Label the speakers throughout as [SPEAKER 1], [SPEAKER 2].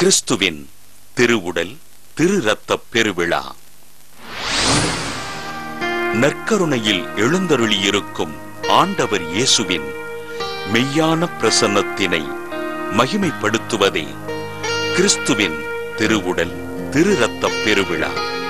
[SPEAKER 1] கிறிஸ்துவின் திருவுடல் திரு ரத்தப் பெருவிழா நற்கருணையில் எழுந்தருளியிருக்கும் ஆண்டவர் இயேசுவின் மெய்யான பிரசன்னத்தினை மகிமைப்படுத்துவதே கிறிஸ்துவின் திருவுடல் திரு ரத்தப் பெருவிழா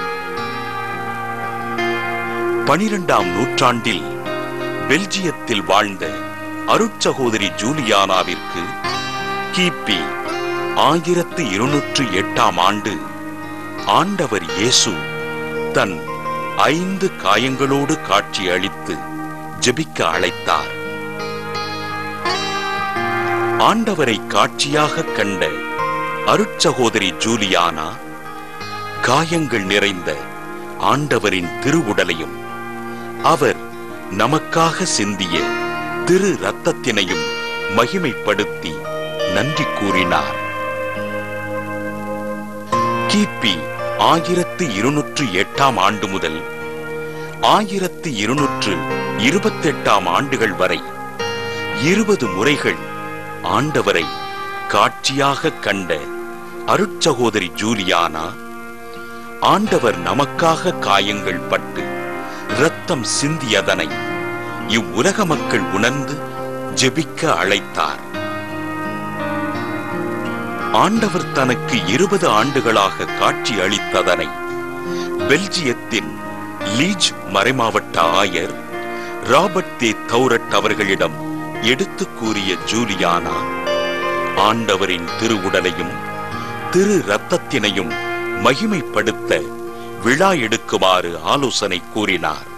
[SPEAKER 1] பனிரெண்டாம் நூற்றாண்டில் பெல்ஜியத்தில் வாழ்ந்த அருட்சகோதரி ஜூலியானாவிற்கு கிபி ஆயிரத்து இருநூற்று எட்டாம் ஆண்டு ஆண்டவர் இயேசு தன் ஐந்து காயங்களோடு காட்சி அளித்து ஜெபிக்க அழைத்தார் ஆண்டவரை காட்சியாக கண்ட அருட்சகோதரி ஜூலியானா காயங்கள் நிறைந்த ஆண்டவரின் திருவுடலையும் அவர் நமக்காக சிந்திய திரு ரத்தத்தினையும் மகிமைப்படுத்தி நன்றி கூறினார் கிபி ஆயிரத்து இருநூற்று எட்டாம் ஆண்டு முதல் ஆயிரத்து இருநூற்று இருபத்தெட்டாம் ஆண்டுகள் வரை இருபது முறைகள் ஆண்டவரை காட்சியாக கண்ட அருட்சகோதரி ஜூலியானா ஆண்டவர் நமக்காக காயங்கள் பட்டு இரத்தம் சிந்தியதனை இவ்வுலக மக்கள் உணர்ந்து ஜெபிக்க அழைத்தார் ஆண்டவர் தனக்கு இருபது ஆண்டுகளாக காட்சி அளித்ததனை பெல்ஜியத்தின் லீஜ் மறைமாவட்ட ஆயர் ராபர்ட் தே தௌரட் அவர்களிடம் எடுத்துக் கூறிய ஜூலியானா ஆண்டவரின் திருவுடலையும் திரு ரத்தத்தினையும் மகிமைப்படுத்த விழா எடுக்குமாறு ஆலோசனை கூறினார்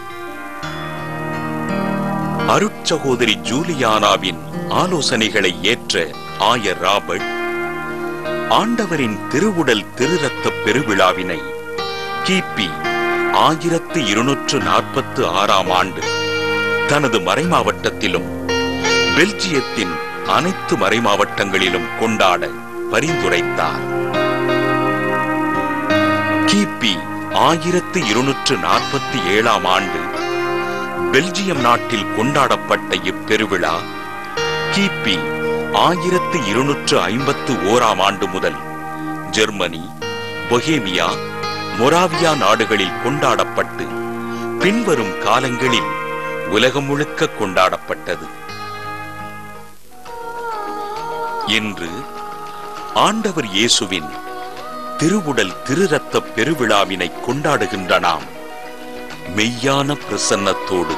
[SPEAKER 1] அருட்சகோதரி ஜூலியானாவின் ஆலோசனைகளை ஏற்ற ஆயர் ராபர்ட் ஆண்டவரின் திருவுடல் திருரத்த பெருவிழாவினை கிபி ஆயிரத்து இருநூற்று நாற்பத்து ஆறாம் ஆண்டு தனது மறைமாவட்டத்திலும் பெல்ஜியத்தின் அனைத்து மறைமாவட்டங்களிலும் கொண்டாட பரிந்துரைத்தார் கிபி ஆயிரத்து இருநூற்று நாற்பத்தி ஏழாம் ஆண்டு பெல்ஜியம் நாட்டில் கொண்டாடப்பட்ட இப்பெருவிழா கிபி ஆயிரத்து இருநூற்று ஐம்பத்து ஓராம் ஆண்டு முதல் ஜெர்மனி பொஹேமியா மொராவியா நாடுகளில் கொண்டாடப்பட்டு பின்வரும் காலங்களில் உலகம் முழுக்க கொண்டாடப்பட்டது இன்று ஆண்டவர் இயேசுவின் திருவுடல் திருரத்த பெருவிழாவினை கொண்டாடுகின்ற நாம் மெய்யான பிரசன்னத்தோடு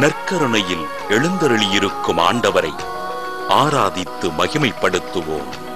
[SPEAKER 1] நற்கருணையில் எழுந்தருளியிருக்கும் ஆண்டவரை ஆராதித்து மகிமைப்படுத்துவோம்